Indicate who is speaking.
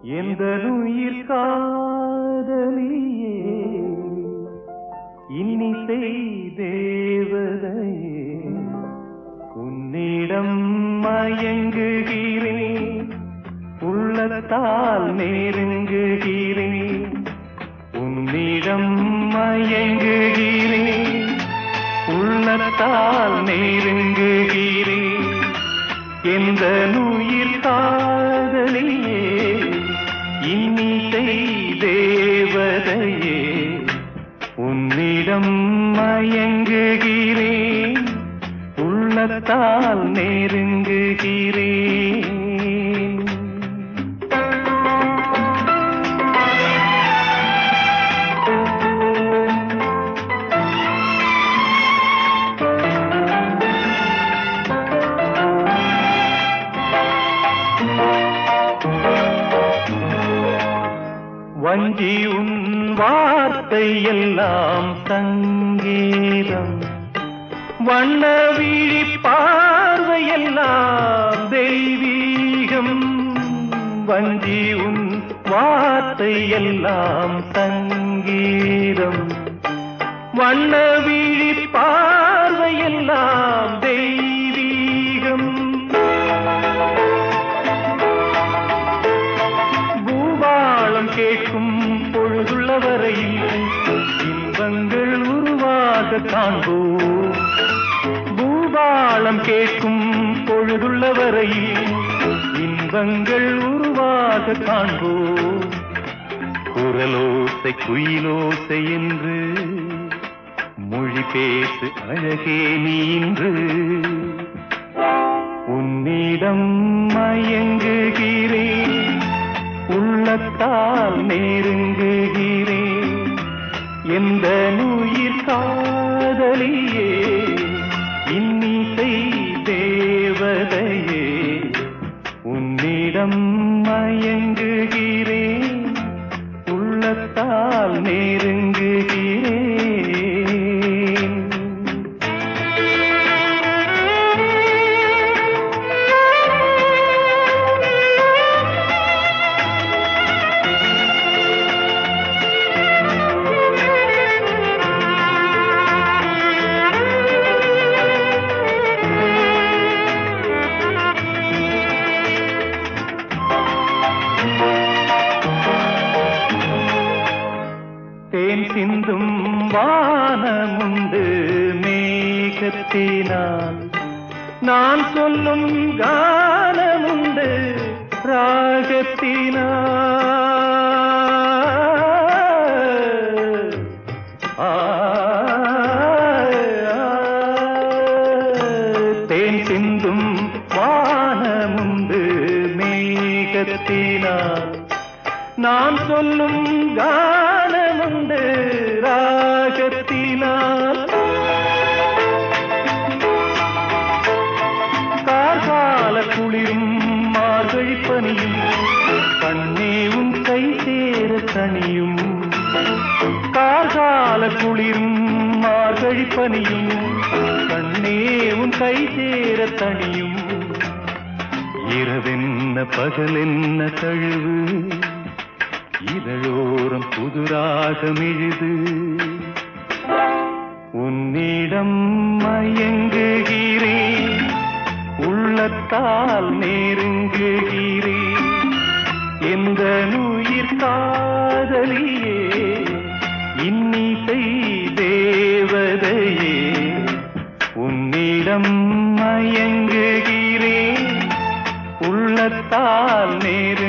Speaker 1: எந்த உயிர் காதலியே இன்னிசை தேவதையே உன்னிடம் மயங்குகிறேன் உள்ளத்தால் நெருங்குகிறேன் உன்னிடம் மயங்குகிறேன் உள்ளத்தால் நெருங்குகிறேன் எந்த நுயிர் காதலியே இன்னிசை தேவதையே உன்னிடம் மயங்குகிறேன் உள்ளத்தால் நெருங்குகிறேன் வஞ்சி உன் வார்த்தை எல்லாம் சங்கீதம் வண்ண விழி பார்வையெல்லாம் தெய்வீகம் வஞ்சி உன் வார்த்தை எல்லாம் சங்கீதம் வண்ண விழி பார்வையெல்லாம் தெய்வீகம் பூபாளம் கேட்கும் பொழுதுள்ள வரையில் இன்பங்கள் உருவாக காண்போம் பூபாளம் கேட்கும் பொழுதுள்ள வரையில் இன்பங்கள் உருவாக காண்போம் குரலோசை குயிலோசை என்று மொழி பேசு அழகே நீன்று உன்னிடம் மயங்குகிறேன் உள்ளத்தால் நெருங்குகிறேன் எந்த நுயிர் காதலியே இன்னிசை தேவதையே உன்னிடம் மயங்குகிறேன் உள்ளத்தால் நெருங்குகிறேன் தேன் சிந்தும் வானமுண்டு மேகத்தினால் நான் சொல்லும் கானமுண்டு ராகத்தினால் ஆ, தேன் சிந்தும் வானமுண்டு மேகத்தினால் நான் சொல்லும் கானமுண்டு ராகத்தினால் கார்கால குளிரும் மார்கழி பனியும் கண்ணே உன் கை சேர கனியும் கார்கால குளிரும் மார்கழி பனியும் கண்ணே உன் கை சேர தனியும் இரவென்ன பகலென்ன தழுவு இதழோரம் புதுராக மிழுது உன்னிடம் மயங்குகிறேன் உள்ளத்தால் நெருங்குகிறேன் எந்த நுயிர் காதலியே இன்னிசை தேவதையே உன்னிடம் மயங்குகிறேன் உள்ளத்தால் நேரு